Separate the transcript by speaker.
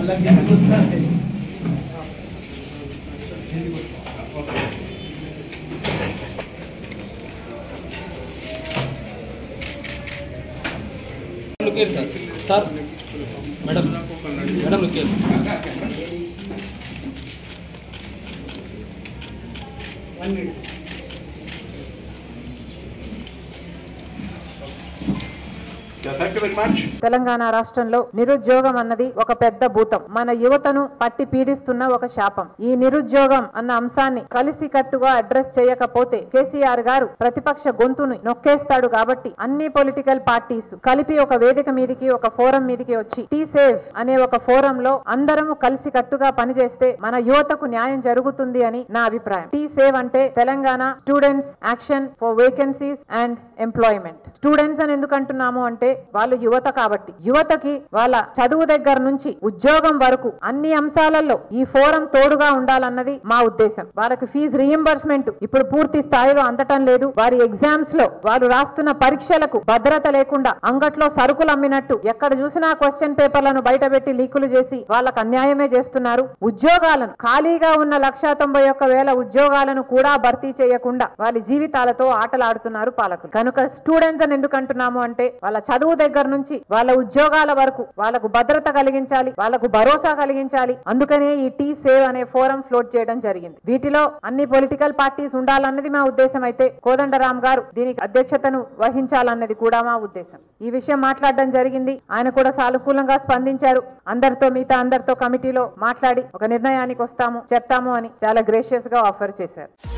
Speaker 1: లుకేర్ sir sir madam madam లుకేర్
Speaker 2: thank you very much
Speaker 3: Telangana రాష్ట్రంలో నిరుద్యోగం అన్నది ఒక పెద్ద భూతం మన యువతను పట్టి పీడిస్తున్న ఒక శాపం ఈ నిరుద్యోగం అన్న అంశాన్ని కలిసి కట్టుగా అడ్రస్ చేయకపోతే కేసీఆర్ గారు ప్రతిపక్ష గొంతును నొక్కేస్తాడు కాబట్టి అన్ని పొలిటికల్ పార్టీస్ కలిపి ఒక వేదిక మీదికి ఒక ఫోరం మీదికి వచ్చి టీ సేవ్ అనే ఒక ఫోరం లో అందరము కలిసి కట్టుగా పనిచేస్తే మన యువతకు న్యాయం జరుగుతుంది అని నా అభిప్రాయం టీ సేవ్ అంటే Telangana students action for vacancies and employment students అని ఎందుకు అంటున్నాము అంటే వాళ్ళు యువత కాబట్టి యువతకి వాళ్ళ చదువు దగ్గర నుంచి ఉద్యోగం వరకు అన్ని అంశాలలో ఈ ఫోరం తోడుగా ఉండాలన్నది మా ఉద్దేశం వాళ్ళకి ఫీజు రీఎంబర్స్మెంట్ ఇప్పుడు పూర్తి స్థాయిలో అందటం లేదు వారి ఎగ్జామ్స్ లో వారు రాస్తున్న పరీక్షలకు భద్రత లేకుండా అంగట్లో సరుకులు అమ్మినట్టు ఎక్కడ చూసినా క్వశ్చన్ పేపర్లను బయటపెట్టి లీకులు చేసి వాళ్ళకు అన్యాయమే చేస్తున్నారు ఉద్యోగాలను ఖాళీగా ఉన్న లక్ష తొంభై ఒక్క వేల ఉద్యోగాలను కూడా భర్తీ చేయకుండా వాళ్ళ జీవితాలతో ఆటలాడుతున్నారు పాలకులు కనుక స్టూడెంట్స్ అని ఎందుకు అంటున్నాము అంటే వాళ్ళ చదువు దగ్గర నుంచి వాళ్ళ ఉద్యోగాల వరకు వాళ్ళకు భద్రత కలిగించాలి వాళ్ళకు భరోసా కలిగించాలి అందుకనే ఈ టీ సేవ్ అనే ఫోరం ఫ్లోట్ చేయడం జరిగింది వీటిలో అన్ని పొలిటికల్ పార్టీస్ ఉండాలన్నది మా ఉద్దేశం అయితే కోదండరామ్ గారు దీనికి అధ్యక్షతను వహించాలన్నది కూడా మా ఉద్దేశం ఈ విషయం మాట్లాడడం జరిగింది ఆయన కూడా సానుకూలంగా స్పందించారు అందరితో మిగతా అందరితో కమిటీలో మాట్లాడి ఒక నిర్ణయానికి వస్తాము చెప్తాము అని చాలా గ్రేషియస్ గా ఆఫర్ చేశారు